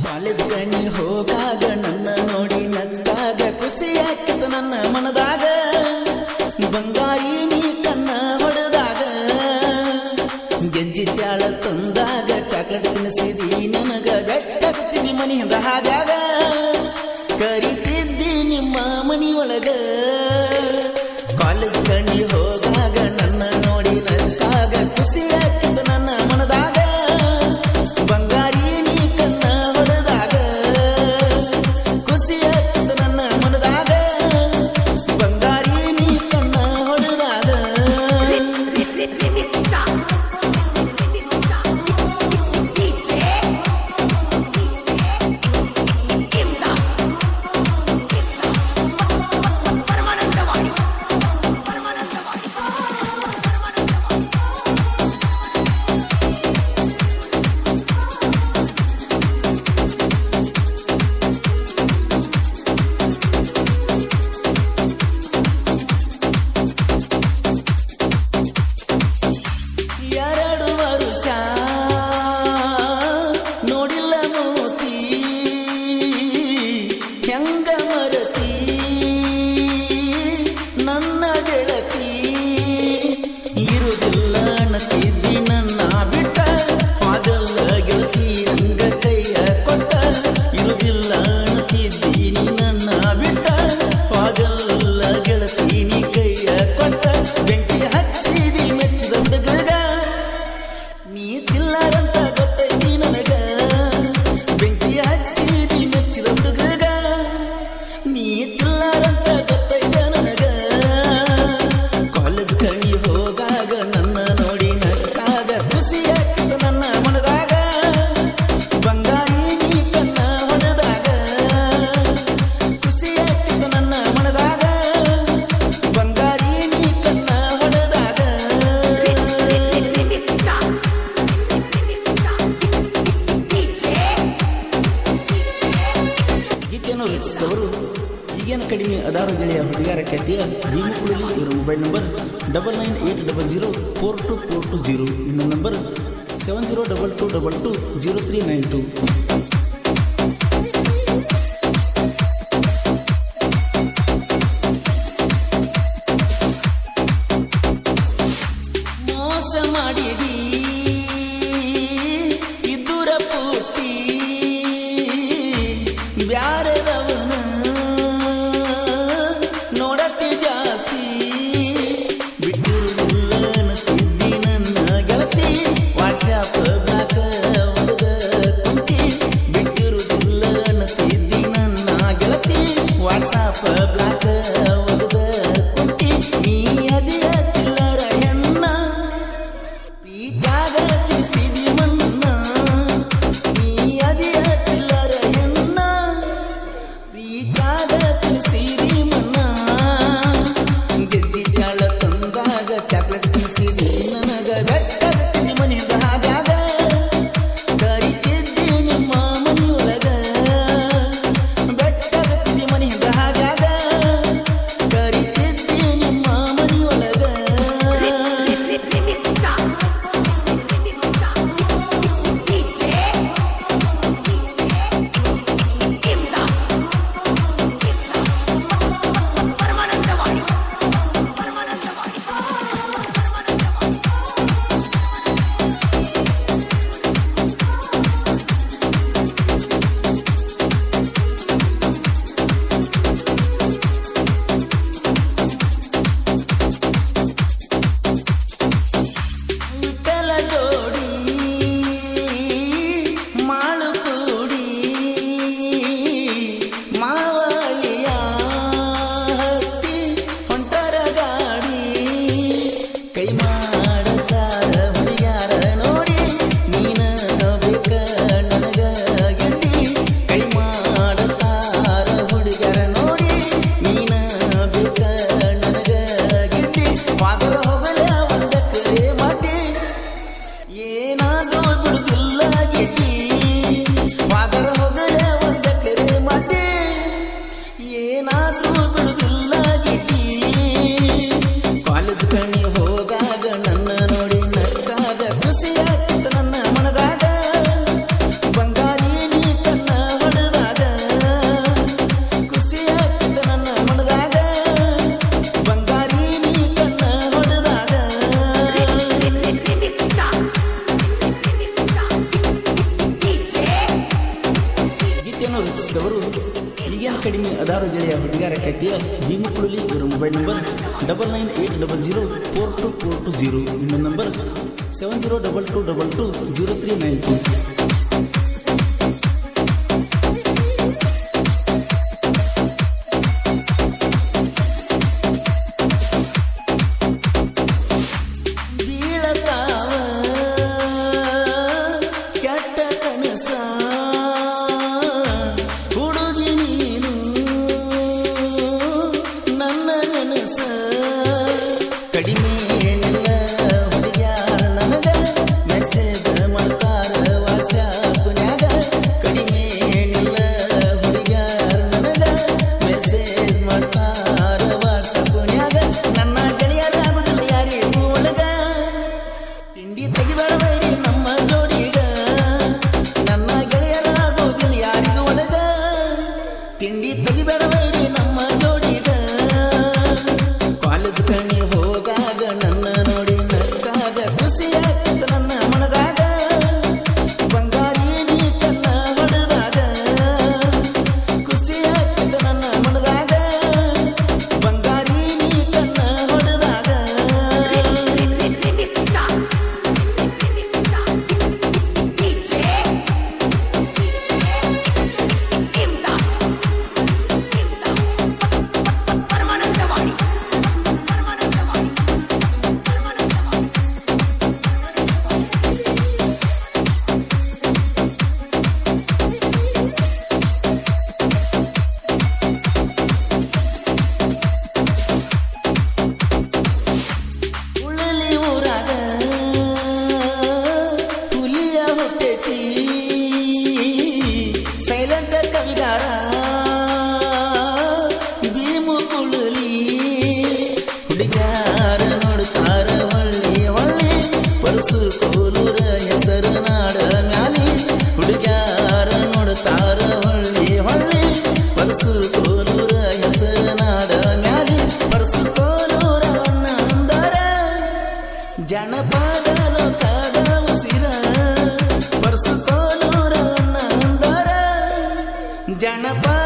college ಗಣಿ ಹೋಗಾಗ ನನ್ನ ನೋಡಿ ನಕ್ಕಾಗ ಖುಷಿ ಆಕಿತ ನನ್ನ ಮನದಾಗ ಬಂಗಾರಿ ನೀ ಕಣ್ಣ ಹೊಡೆದಾಗ ಗೆಜ್ಜಿ ಚಾಳ ತಂದಾಗ ಚಾಕಲೇಟ್ ತಿನ್ನಿಸಿದಿ ನನಗ ಬೆಟ್ಟಗುತ್ತಿದಿ ಮನೆಯಿಂದ ಹಾದ್ಯಾಗ ಕರಿತಿದ್ದಿ ನಿಮ್ಮ ಮನಿ ಒಳಗ ಕಾಲೇಜ್ ಗಣಿ ಹೋಗಾಗ ನನ್ನ ನೋಡಿ ನಕ್ಕಾಗ ಖುಷಿ ಆಕಿತ ನನ್ನ ಮನದಾಗ ಬಂಗಾರಿ ನೀ ಕಣ್ಣ ಹೊಡೆದಾಗ ಖುಷಿ ಆಕಿತ ನನ್ನ ಮನದಾಗ ಬಂಗಾರಿ ನೀ ಕಣ್ಣ ಹೊಡೆದಾಗ ಪರಮಾನಂದವಾಡಿ ಪರಮಾನಂದವಾಡಿ ಎರಡು ವರುಷ ನೋಡಿಲ್ಲ ಮೋತಿ ಹೆಂಗ ಮರತಿ ನನ್ನ ಗೆಳತಿ ಇರುವುದಿಲ್ಲ ಅನ್ನತಿದ್ದಿ ನನ್ನ ಬಿಟ್ಟ ಪಾದಲ್ಲ ಗೆಳತಿ ನಂಗ ಕೈಯ ಕೊಟ್ಟ ಇರುವುದಿಲ್ಲ ಅನ್ನತಿದ್ದಿ ನೀ ನನ್ನ ಬಿಟ್ಟ ಪಾದಲ್ಲ ಗೆಳತಿ ನೀ ಕೈಯ ಕೊಟ್ಟ ಬೆಂಕಿ ಹಚ್ಚಿದಿ ಮೆಚ್ಚಿದ ಹುಡುಗಗ ನೀ ಚಿಲ್ಲರಂತ ಗೊತ್ತೈತಿ ನನಗ ಬೆಂಕಿ ಹಚ್ಚಿದಿ ಮೆಚ್ಚಿದ ಹುಡುಗಗ ನೀ ಚಿಲ್ಲರಂತ ಗೊತ್ತೈತ ನನಗ ಕಾಲೇಜ್ ಕಣಿ ಹೋಗಾಗ ನನ್ನ ನೋಡಿ ನಕ್ಕಾಗ ಖುಷಿ ಆಗ್ತದ ನನ್ನ ಮನದಾಗ ಬಂಗಾರಿ ನೀ ಕಣ್ಣ ಹೊಡೆದಾಗ ಖುಷಿ ಆಗ್ತದ ನನ್ನ ಮನದಾಗ ಬಂಗಾರಿ ನೀ ಕಣ್ಣ ಹೊಡೆದಾಗ ಗೀತೆಯನ್ನು ರಚಿಸಿದವರು ಈಗೇನು ಕಡಿಮೆ ಅದಾರು ಗೆಳೆಯ ಹುಡುಗಾರ ಖ್ಯಾತಿಯ ಭೀಮಕುಳಲಿ ಇವರ mobile number double nine eight double zero four two four two zero ಇನ್ನೊಂದು number seven zero double two double two zero three nine two ಮೋಸ ಮಾಡಿದಿ ಇದ್ದುರ ಪೂರ್ತಿ ಬ್ಯಾರದವನ ನೋಡತಿ ಜಾಸ್ತಿ ಬಿಟ್ಟಿರುವುದಿಲ್ಲ ಅನ್ನತಿದ್ದಿ ನನ್ನ ಗೆಳತಿ ವಾಟ್ಸ್ಯಾಪ್ ಬ್ಲಾಕ್ ಹೊಡೆದ ಕುಂತಿ ಇಚ್ಛಿಸಿದವರು ಈಗೇನು ಕಡಿಮೆ ಅದಾರು ಗೆಳೆಯ ಹುಡುಗಾರ ಕತ್ತಿಯ ಭೀಮಕುಳಲಿ ಇವರ mobile number double nine eight double zero four two four two zero ಇನ್ನೊಂದು number seven zero double two double two zero three nine two ಬೀಳತಾವ ಕೆಟ್ಟ ಕನಸ ಹುಡುಗಿ ನೀನು ನನ್ನ ನನಸ ಕಡಿಮೆ ಏನಿಲ್ಲ ಹುಡುಗ್ಯಾರ ನನಗ ಮೆಸೇಜ್ ಮಾಡ್ತಾರ ವಾಟ್ಸ್ಯಾಪ್ನ್ಯಾಗ ಕಡಿಮೆ ಏನಿಲ್ಲ ಹುಡುಗ್ಯಾರ ನನಗ ಮೆಸೇಜ್ ಮಾಡ್ತಾರ ವಾಟ್ಸ್ಯಾಪ್ನ್ಯಾಗ ನನ್ನ ಗೆಳೆಯರಾಗುದಿಲ್ಲ ಯಾರಿಗೂ ಒಳಗ ತಿಂಡಿ ತೆಗಿಬೇಡಬೇಡಿ ನಮ್ಮ ಜೋಡಿಗ ನನ್ನ ಗೆಳೆಯರಾಗೋದಿಲ್ಲ ಯಾರಿಗೂ ಒಳಗ ತಿಂಡಿ ತೆಗಿಬೇಡಬೇಡಿ ನಮ್ಮ ಜೋಡಿಗ ಕಾಲೇಜ್ ಕಣಿ ಹೋಗಾಗ ನನ್ನ ನೋಡಿ ನಕ್ಕಾಗ ಖುಷಿಯಾಗ್ತದ ನನ್ನ ಮನದಾಗ ಬಂಗಾರಿ ನೀ ಕನ್ನ ಹೊಡೆದಾಗ ಖುಷಿಯಾಗ್ತದ ನನ್ನ ಮನದಾಗ ಬಂಗಾರಿ ನೀ ಕನ್ನ ಹೊಡೆದಾಗ ಪರಮಾನಂದವಾಡಿ ಪರಮಾನಂದವಾಡಿ ಪರಮಾನಂದವಾಡಿ ಉಳಲಿ ಊರಾಗ ಹುಲಿಯ ಹುಟ್ಟೈತಿ ಸೈಲೆಂಟ್ ಕವಿಗಾರ ಭೀಮು ಕುಳಲಿ ಹುಡುಗಾರ ನೋಡ್ತಾರ ಹೊಳ್ಳಿ ಹೊಳ್ಳಿ ಪರಸು ಕೋಲೂರ ಹೆಸರು ನಾಡ ಮ್ಯಾಲಿ ಹುಡುಗಾರ ನೋಡ್ತಾರ ಹೊಳ್ಳಿ ಹೊಳ್ಳಿ ಪರಸು ಕೋಲೂರ ಹೆಸರು ನಾಡ ಮ್ಯಾಲಿ ಪರಸು ಕೋಲೂರ ಅಂದರ ಜನಪದ ಲೋಕದ ಉಸಿರ ಪರಸು ಕೋಲೂರ ಅಂದರ ಜನಪದ